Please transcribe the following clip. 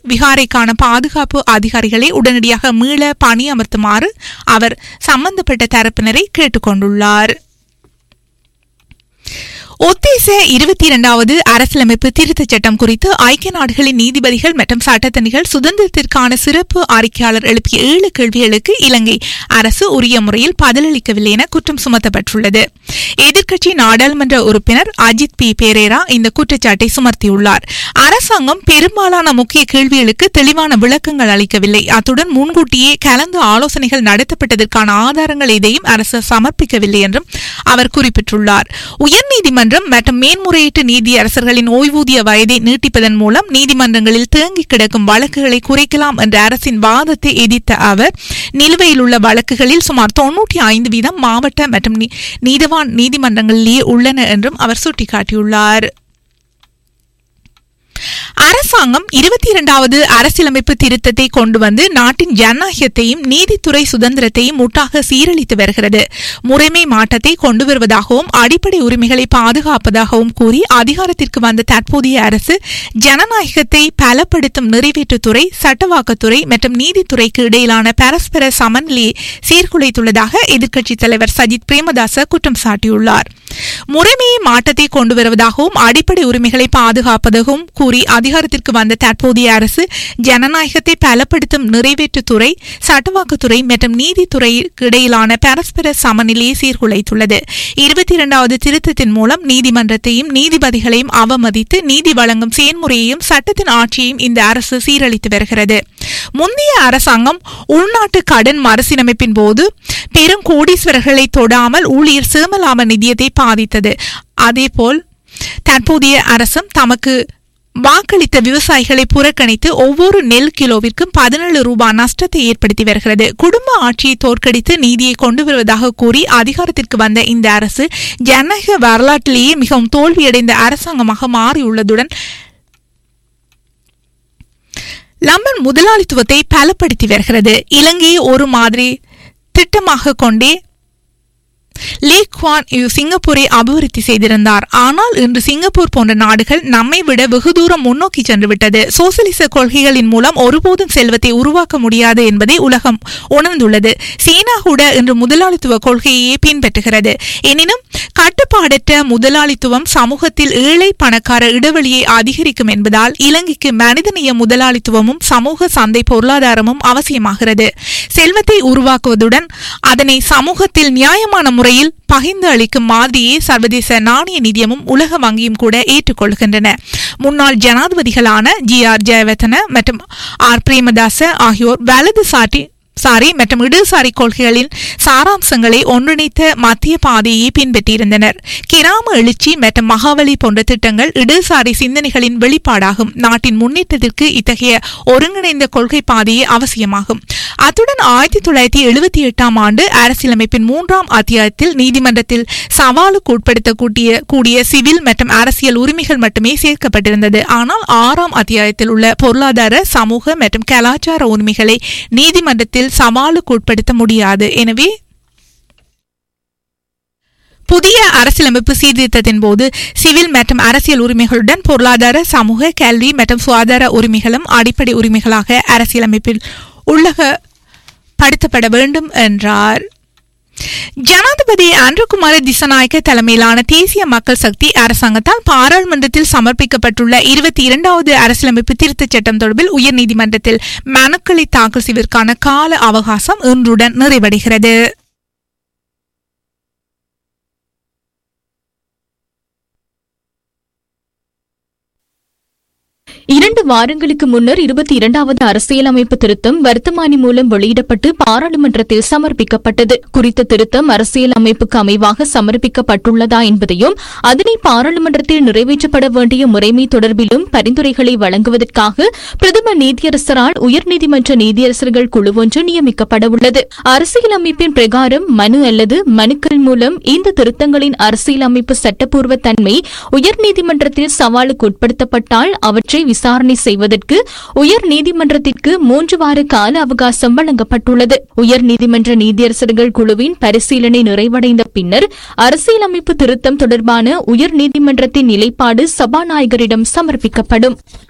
விகாரைக்கான பாதுகாப்பு அதிகாரிகளை உடனடியாக மீள பணியமர்த்துமாறு அவர் சம்பந்தப்பட்ட தரப்பினரை கேட்டுக்கொண்டுள்ளார் ஒத்தேச இருபத்தி இரண்டாவது அரசியலமைப்பு திருத்தச் சட்டம் குறித்து ஐக்கிய நாடுகளின் நீதிபதிகள் மற்றும் சட்டத்தணிகள் சுதந்திரத்திற்கான சிறப்பு அறிக்கையாளர் எழுப்பிய ஏழு கேள்விகளுக்கு இலங்கை அரசு உரிய முறையில் பதிலளிக்கவில்லை என குற்றம் சுமத்தப்பட்டுள்ளது எதிர்க்கட்சி நாடாளுமன்ற உறுப்பினர் அஜித் பி பேரேரா இந்த குற்றச்சாட்டை சுமத்தியுள்ளார் அரசாங்கம் பெரும்பாலான முக்கிய கேள்விகளுக்கு தெளிவான விளக்கங்கள் அளிக்கவில்லை அத்துடன் முன்கூட்டியே கலந்து ஆலோசனைகள் நடத்தப்பட்டதற்கான ஆதாரங்கள் எதையும் அரசு சமர்ப்பிக்கவில்லை என்றும் அவர் குறிப்பிட்டுள்ளார் உயர்நீதிமன்றம் மற்றும் மேன்முறையீட்டு நீதியரசர்களின் ஓய்வூதிய வயதை நீட்டிப்பதன் மூலம் நீதிமன்றங்களில் தேங்கி கிடக்கும் வழக்குகளை குறைக்கலாம் என்ற அரசின் வாதத்தை எதிர்த்த அவர் நிலுவையில் உள்ள வழக்குகளில் சுமார் தொன்னூற்றி ஐந்து வீதம் மாவட்ட மற்றும் நீ- நீதிவான் நீதிமன்றங்களிலேயே உள்ளன என்றும் அவர் சுட்டிக்காட்டியுள்ளார் அரசாங்கம் இருபத்தி இரண்டாவது அரசியலமைப்பு திருத்தத்தை கொண்டு வந்து நாட்டின் ஜனநாயகத்தையும் நீதித்துறை சுதந்திரத்தையும் முட்டாக சீரழித்து வருகிறது முறைமை மாற்றத்தை கொண்டு வருவதாகவும் அடிப்படை உரிமைகளை பாதுகாப்பதாகவும் கூறி அதிகாரத்திற்கு வந்த தற்போதைய அரசு ஜனநாயகத்தை பலப்படுத்தும் நிறைவேற்றுத்துறை சட்டவாக்கத்துறை மற்றும் நீதித்துறைக்கு இடையிலான பரஸ்பர சமநிலையை சீர்குலைத்துள்ளதாக எதிர்க்கட்சித் தலைவர் சஜித் பிரேமதாச குற்றம் சாட்டியுள்ளார் முறைமையை மாற்றத்தை கொண்டு வருவதாகவும் அடிப்படை உரிமைகளை பாதுகாப்பதாகவும் கூறி அதிகாரத்திற்கு வந்த தற்போதைய அரசு ஜனநாயகத்தை பலப்படுத்தும் நிறைவேற்றுத்துறை சட்டவாக்குத்துறை மற்றும் நீதித்துறைக்கு இடையிலான பரஸ்பர சமநிலையை சீர்குலைத்துள்ளது இருபத்தி இரண்டாவது திருத்தத்தின் மூலம் நீதிமன்றத்தையும் நீதிபதிகளையும் அவமதித்து நீதி வழங்கும் செயல்முறையையும் சட்டத்தின் ஆட்சியையும் இந்த அரசு சீரழித்து வருகிறது முந்தைய அரசாங்கம் உள்நாட்டு கடன் மறுசீரமைப்பின் போது பெரும் கோடீஸ்வரர்களை தொடாமல் ஊழியர் சேமலாப நிதியத்தை பாதித்தது அதேபோல் தற்போதைய அரசும் தமக்கு வாக்களித்த விவசாயிகளை புறக்கணித்து ஒவ்வொரு நெல் கிலோவிற்கும் பதினேழு ரூபாய் நஷ்டத்தை ஏற்படுத்தி வருகிறது குடும்ப ஆட்சியை தோற்கடித்து நீதியை கொண்டு வருவதாக கூறி அதிகாரத்திற்கு வந்த இந்த அரசு ஜனநாயக வரலாற்றிலேயே மிகவும் தோல்வியடைந்த அரசாங்கமாக மாறியுள்ளதுடன் லம்பன் முதலாளித்துவத்தை பலப்படுத்தி வருகிறது இலங்கையை ஒரு மாதிரி திட்டமாக கொண்டே லீ குவான் யூ சிங்கப்பூரை அபிவிருத்தி செய்திருந்தார் ஆனால் இன்று சிங்கப்பூர் போன்ற நாடுகள் நம்மை விட வெகு தூரம் முன்னோக்கி சென்று விட்டது சோசலிச கொள்கைகளின் மூலம் ஒருபோதும் செல்வத்தை உருவாக்க முடியாது என்பதை உலகம் உணர்ந்துள்ளது சீனா கூட இன்று முதலாளித்துவ கொள்கையையே பின்பற்றுகிறது எனினும் கட்டுப்பாடற்ற முதலாளித்துவம் சமூகத்தில் ஏழை பணக்கார இடைவெளியை அதிகரிக்கும் என்பதால் இலங்கைக்கு மனிதநேய முதலாளித்துவமும் சமூக சந்தை பொருளாதாரமும் அவசியமாகிறது செல்வத்தை உருவாக்குவதுடன் அதனை சமூகத்தில் நியாயமான முறையில் பகிர்ந்து அளிக்கும் மாதிரியே சர்வதேச நாணய நிதியமும் உலக வங்கியும் கூட ஏற்றுக்கொள்கின்றன முன்னாள் ஜனாதிபதிகளான ஜி ஆர் ஜெயவர்தன மற்றும் ஆர் பிரேமதாச ஆகியோர் வலது சாட்டி சாரி மற்றும் இடதுசாரி கொள்கைகளின் சாராம்சங்களை ஒன்றிணைத்த மத்திய பாதையை பின்பற்றியிருந்தனர் கிராம எழுச்சி மற்றும் மகாவலி போன்ற திட்டங்கள் இடதுசாரி சிந்தனைகளின் வெளிப்பாடாகும் நாட்டின் முன்னேற்றத்திற்கு இத்தகைய ஒருங்கிணைந்த கொள்கை பாதையே அவசியமாகும் அத்துடன் ஆயிரத்தி தொள்ளாயிரத்தி எழுபத்தி எட்டாம் ஆண்டு அரசியலமைப்பின் மூன்றாம் அத்தியாயத்தில் நீதிமன்றத்தில் சவாலுக்கு உட்படுத்தக்கூடிய கூடிய சிவில் மற்றும் அரசியல் உரிமைகள் மட்டுமே சேர்க்கப்பட்டிருந்தது ஆனால் ஆறாம் அத்தியாயத்தில் உள்ள பொருளாதார சமூக மற்றும் கலாச்சார உரிமைகளை நீதிமன்றத்தில் சவாலுக்கு உட்படுத்த முடியாது எனவே புதிய அரசியலமைப்பு சீர்திருத்தத்தின் போது சிவில் மற்றும் அரசியல் உரிமைகளுடன் பொருளாதார சமூக கல்வி மற்றும் சுகாதார உரிமைகளும் அடிப்படை உரிமைகளாக அரசியலமைப்பில் உள்ளகப்படுத்தப்பட வேண்டும் என்றார் ஜனாதிபதி அன்ருகுமார திசநாயக்க தலைமையிலான தேசிய மக்கள் சக்தி அரசாங்கத்தால் பாராளுமன்றத்தில் சமர்ப்பிக்கப்பட்டுள்ள இருபத்தி இரண்டாவது அரசியலமைப்பு திருத்தச் சட்டம் தொடர்பில் உயர்நீதிமன்றத்தில் மனுக்களை தாக்கல் செய்வதற்கான கால அவகாசம் இன்றுடன் நிறைவடைகிறது இரண்டு வாரங்களுக்கு முன்னர் இருபத்தி இரண்டாவது அரசியலமைப்பு திருத்தம் வர்த்தமானி மூலம் வெளியிடப்பட்டு பாராளுமன்றத்தில் சமர்ப்பிக்கப்பட்டது குறித்த திருத்தம் அரசியலமைப்புக்கு அமைவாக சமர்ப்பிக்கப்பட்டுள்ளதா என்பதையும் அதனை பாராளுமன்றத்தில் நிறைவேற்றப்பட வேண்டிய முறைமை தொடர்பிலும் பரிந்துரைகளை வழங்குவதற்காக பிரதம நீதியரசரால் உயர்நீதிமன்ற நீதியரசர்கள் குழு ஒன்று நியமிக்கப்பட உள்ளது அரசியலமைப்பின் பிரகாரம் மனு அல்லது மனுக்கள் மூலம் இந்த திருத்தங்களின் அரசியலமைப்பு சட்டப்பூர்வ தன்மை உயர்நீதிமன்றத்தில் சவாலுக்கு உட்படுத்தப்பட்டால் அவற்றை விசாரணை செய்வதற்கு உயர் நீதிமன்றத்திற்கு மூன்று வார கால அவகாசம் வழங்கப்பட்டுள்ளது உயர் நீதிமன்ற நீதியரசர்கள் குழுவின் பரிசீலனை நிறைவடைந்த பின்னர் அரசியலமைப்பு திருத்தம் தொடர்பான உயர் நீதிமன்றத்தின் நிலைப்பாடு சபாநாயகரிடம் சமர்ப்பிக்கப்படும்